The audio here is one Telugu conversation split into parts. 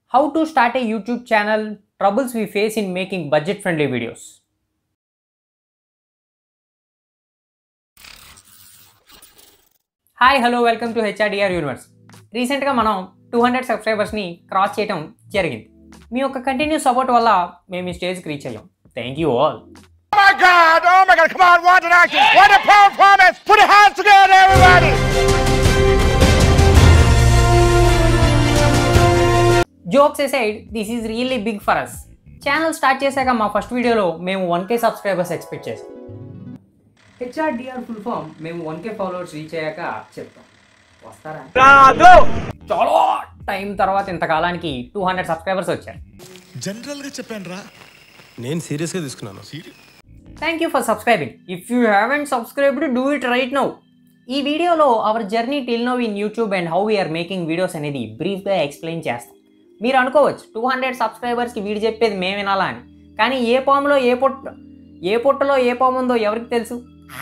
How to start a YouTube channel, troubles we face in making budget friendly videos. Hi hello welcome to HRDR universe రీసెంట్గా మనం టూ హండ్రెడ్ సబ్స్క్రైబర్స్ని క్రాస్ చేయడం జరిగింది మీ యొక్క కంటిన్యూ సపోర్ట్ వల్ల మేము ఈ స్టేజ్కి రీచ్ అయ్యాం thank you all Oh my God! Oh my God! Come on, watch an action! What a performance! Put your hands together, everybody! Jokes aside this is really big for us channel start చేశాక మా ఫస్ట్ వీడియోలో మేము వన్ కే సబ్స్క్రైబర్స్ ఎక్స్పెక్ట్ చేసాం హెచ్ఆర్డిఆర్ ఫుల్ ఫామ్ మేము వన్ కే ఫాలోవర్స్ రీచ్ అయ్యాక చెప్తాం వస్తారా చాలా టైం తర్వాత ఇంతకాలానికి టూ హండ్రెడ్ సబ్స్క్రైబర్స్ వచ్చారు జనరల్ గా చెప్పాను రా నేను సీరియస్గా తీసుకున్నాను thank you for subscribing if you haven't subscribed do it right now ఈ వీడియోలో our journey till now in YouTube and how we are making videos అనేది బ్రీఫ్గా ఎక్స్ప్లెయిన్ చేస్తాం మీరు అనుకోవచ్చు టూ హండ్రెడ్ సబ్స్క్రైబర్స్కి వీడు చెప్పేది మేము వినాలా అని కానీ ఏ పాములో ఏ పొట్ట ఏ పొట్టలో ఏ పాము ఉందో ఎవరికి తెలుసు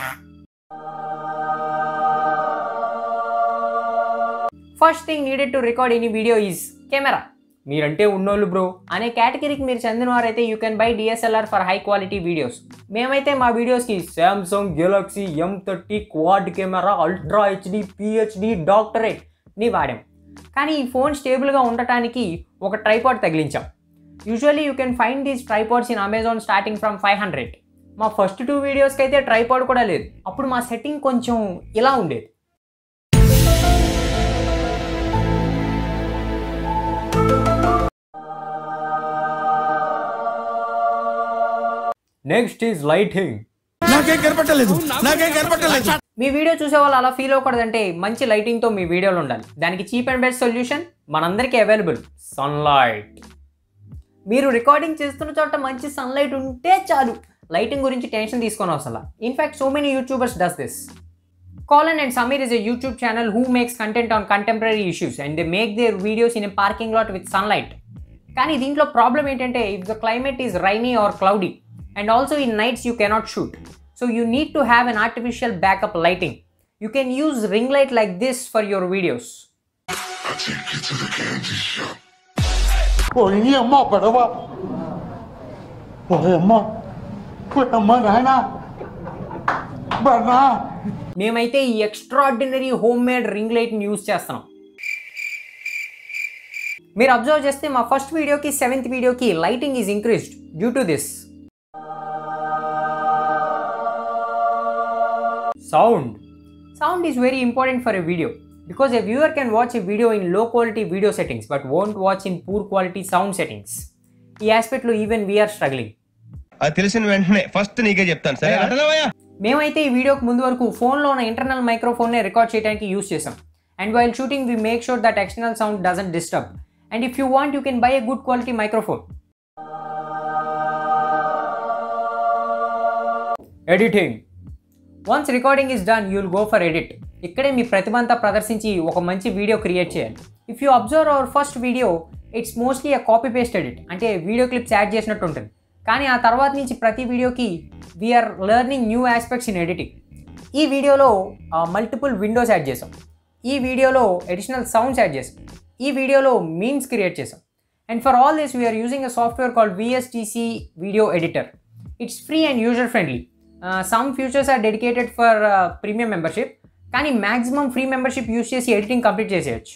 first thing needed to record any video is camera మీరంటే ఉన్నోళ్ళు బ్రో అనే కేటగిరీకి మీరు చెందిన వారైతే you can buy DSLR for high quality videos మేమైతే మా వీడియోస్కి Samsung Galaxy M thirty quad camera ultra HD PhD doctorate ని వాడాం కానీ ఈ ఫోన్ స్టేబుల్గా ఉండటానికి ఒక ట్రైపాడ్ తగిలించాం usually you can find these tripods in Amazon starting from five hundred మా ఫస్ట్ టూ వీడియోస్కి అయితే ట్రైపాడ్ కూడా లేదు అప్పుడు మా సెట్టింగ్ కొంచెం ఇలా ఉండేది నెక్స్ట్ ఈజ్ లైటింగ్ నాకేం కనపట్టలేదు నాకేం కనపట్టలేదు మీ వీడియో చూసే వాళ్ళు అలా ఫీల్ అవ్వకూడదంటే మంచి లైటింగ్తో మీ వీడియోలు ఉండాలి దానికి చీప్ అండ్ బెస్ట్ సొల్యూషన్ మనందరికీ అవైలబుల్ సన్లైట్ మీరు రికార్డింగ్ చేస్తున్న చోట మంచి సన్లైట్ ఉంటే చాలు లైటింగ్ గురించి టెన్షన్ తీసుకొని అవసరం in fact so many YouTubers does this Colin and Samir is a YouTube channel who makes content on contemporary issues and they make their videos in a parking lot with sunlight. కానీ దీంట్లో ప్రాబ్లం ఏంటంటే if the climate is rainy or cloudy and also in nights you cannot shoot so you need to have an artificial backup lighting you can use ring light like this for your videos ఓయ్ అమ్మ పడవ ఓయ్ అమ్మ ఓయ్ అమ్మ నాయన బన్నా మేమైతే ఈ ఎక్స్ట్రాడినరీ హోమ్ మేడ్ రింగ్ లైట్ని యూజ్ చేస్తున్నాం మీరు అబ్జర్వ్ చేస్తే మా ఫస్ట్ వీడియోకి సెవెంత్ వీడియోకి lighting is increased due to this sound sound is very important for a video because a viewer can watch a video in low quality video settings but won't watch in poor quality sound settings ఈ ఆస్పెక్ట్లో ఈవెన్ వీఆర్ స్ట్రగ్లింగ్ అది తెలిసిన వెంటనే ఫస్ట్ నీకే చెప్తాను సరే అర్థమయ్యా మేమైతే ఈ వీడియోకి ముందు వరకు ఫోన్లో ఉన్న ఇంటర్నల్ మైక్రోఫోన్నే రికార్డ్ చేయడానికి యూస్ చేసాం and while shooting we make sure that external sound doesn't disturb and if you want you can buy a good quality microphone editing once recording is done you'll go for edit ఇక్కడే మీ ప్రతిభ అంతా ప్రదర్శించి ఒక మంచి వీడియో క్రియేట్ చేయాలి if you observe our first video it's mostly a copy paste edit అంటే వీడియో క్లిప్స్ యాడ్ చేసినట్టు ఉంటుంది కానీ ఆ తర్వాత నుంచి ప్రతి వీడియోకి we are learning new aspects in editing ఈ వీడియోలో మల్టిపుల్ విండోస్ యాడ్ చేసాం ఈ వీడియోలో అడిషనల్ సౌండ్స్ యాడ్ చేసాం ఈ వీడియోలో మీమ్స్ క్రియేట్ చేసాం and for all this we are using a software called VSDC video editor it's free and user friendly some futures are dedicated for premium membership కానీ మ్యాక్సిమం ఫ్రీ మెంబర్షిప్ యూస్ చేసి ఎడిటింగ్ కంప్లీట్ చేసేయచ్చు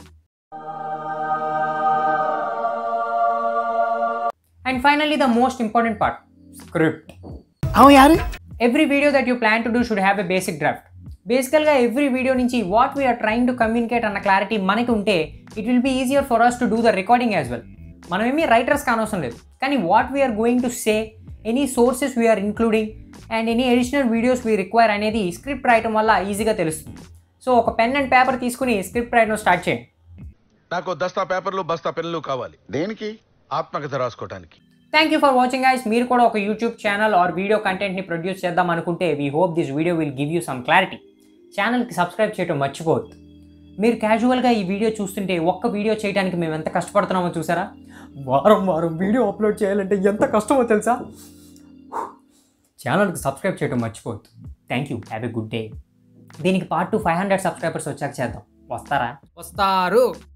and finally the most important part script అవు యారు every video that you plan to do should have a basic draft బేసికల్గా ఎవ్రీ వీడియో నుంచి what we are trying to communicate అన్న క్లారిటీ మనకి ఉంటే it will be easier for us to do the recording as well మనం ఏమీ రైటర్స్ కానవసరం లేదు కానీ what we are going to say any sources we are including and any additional videos we require అనేది స్క్రిప్ట్ రాయటం వల్ల ఈజీగా తెలుస్తుంది సో ఒక పెన్ అండ్ పేపర్ తీసుకుని స్క్రిప్ట్ రాయడం స్టార్ట్ చేయండి నాకు దస్తా పేపర్లు బస్తా పెన్నులు కావాలి దేనికి ఆత్మకథ రాసుకోవటానికి thank you for watching guys మీరు కూడా ఒక యూట్యూబ్ ఛానల్ ఆర్ వీడియో కంటెంట్ని ప్రొడ్యూస్ చేద్దాం అనుకుంటే we hope this video will give you some clarity ఛానల్కి సబ్స్క్రైబ్ చేయడం మర్చిపోవద్దు మీరు క్యాజువల్గా ఈ వీడియో చూస్తుంటే ఒక్క వీడియో చేయడానికి మేము ఎంత కష్టపడుతున్నామో చూసారా వారం వారం వీడియో అప్లోడ్ చేయాలంటే ఎంత కష్టమో తెలుసా ఛానల్కి సబ్స్క్రైబ్ చేయడం మర్చిపోవద్దు thank you have a good day దీనికి part two five hundred subscribers వచ్చాక చేద్దాం వస్తారా వస్తారు